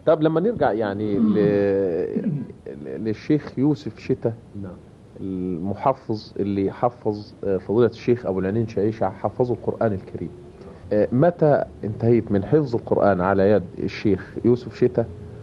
طب لما نرجع يعني ل... للشيخ يوسف شتا نعم المحفظ اللي حفظ آه، فضيلة الشيخ أبو العنين شعيشة حفظوا القرآن الكريم آه، متى انتهيت من حفظ القرآن على يد الشيخ يوسف شتا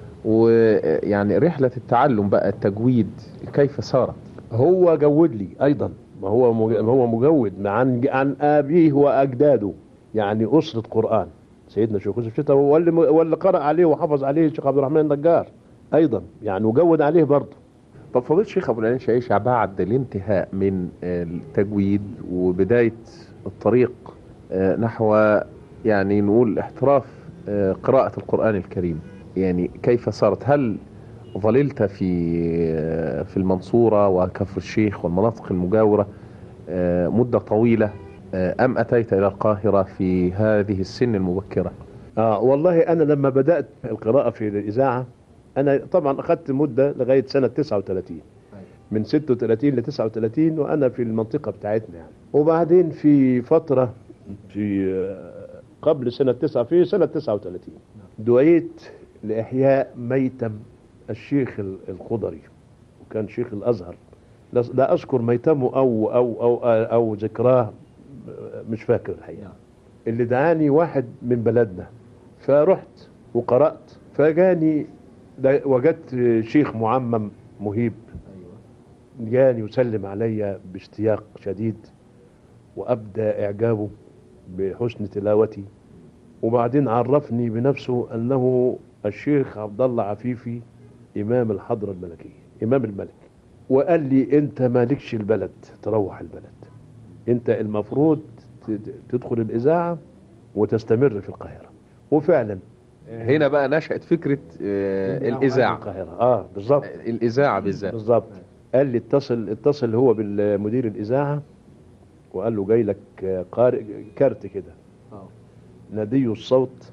ويعني رحلة التعلم بقى التجويد كيف سارت هو جود لي ايضا ما هو مج- هو مجود عن عن ابيه واجداده يعني اسره قران سيدنا شيخ يوسف شتا هو اللي هو اللي قرأ عليه وحفظ عليه الشيخ عبد الرحمن النجار ايضا يعني وجود عليه برضه طب فضيلة الشيخ أبو العنين شعيشة بعد الانتهاء من آه، التجويد وبداية الطريق آه، نحو يعني نقول احتراف آه، قراءة القرآن الكريم يعني كيف صارت هل ظللت في آه، في المنصورة وكفر الشيخ والمناطق المجاورة آه، مدة طويلة آه، أم أتيت إلى القاهرة في هذه السن المبكرة اه والله انا لما بدات القراءه في الاذاعه انا طبعا اخذت مده لغايه سنه 39 من 36 ل 39 وانا في المنطقه بتاعتنا يعني وبعدين في فتره في آه، قبل سنه 9 في سنه 39 دعيت لاحياء ميتم الشيخ ال- الخضري وكان شيخ الازهر لا لا اذكر ميتمه او او او او ذكراه آه، مش فاكر الحقيقه اللي دعاني واحد من بلدنا فرحت وقرأت فجاني دا- وجدت شيخ معمم مهيب جاني وسلم علي باشتياق شديد وأبدى إعجابه بحسن تلاوتي وبعدين عرفني بنفسه أنه الشيخ عبد الله عفيفي إمام الحضرة الملكية إمام الملك وقال لي أنت مالكش البلد تروح البلد أنت المفروض ت- ت- تدخل الإذاعة وتستمر في القاهرة وفعلا هنا بقى نشأت فكرة آه، الإذاعة القاهرة اه بالظبط الإذاعة بالذات بالظبط قال لي اتصل اتصل هو بالمدير الإذاعة وقال له جاي لك قارئ كارت كده ندي الصوت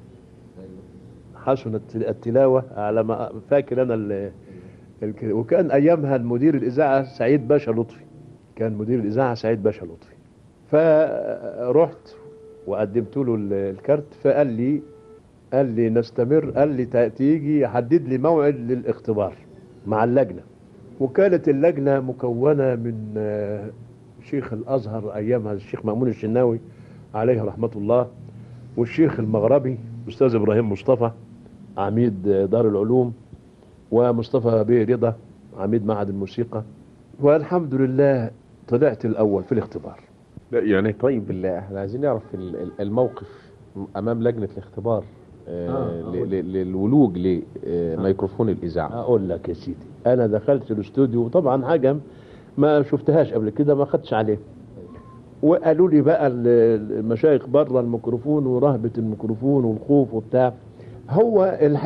حسنت التلاوة على ما فاكر أنا ال ال- وكان أيامها المدير الإذاعة سعيد باشا لطفي كان مدير الإذاعة سعيد باشا لطفي فرحت وقدمت له ال- الكارت فقال لي قال لي نستمر قال لي تا- تيجي حدد لي موعد للاختبار مع اللجنة وكانت اللجنة مكونة من آه، شيخ الأزهر أيامها الشيخ مأمون الشناوي عليه رحمة الله والشيخ المغربي أستاذ إبراهيم مصطفى عميد آه، دار العلوم ومصطفى بيه رضا عميد معهد الموسيقى والحمد لله طلعت الأول في الاختبار لا يعني طيب بالله احنا عايزين نعرف ال- ال- الموقف امام لجنه الاختبار آه، آه، ل- ل- للولوج لميكروفون الاذاعه اقول لك يا سيدي انا دخلت الاستوديو طبعا حاجه ما شفتهاش قبل كده ما خدتش عليه وقالوا لي بقى ال- المشايخ بره الميكروفون ورهبه الميكروفون والخوف وبتاع هو الح...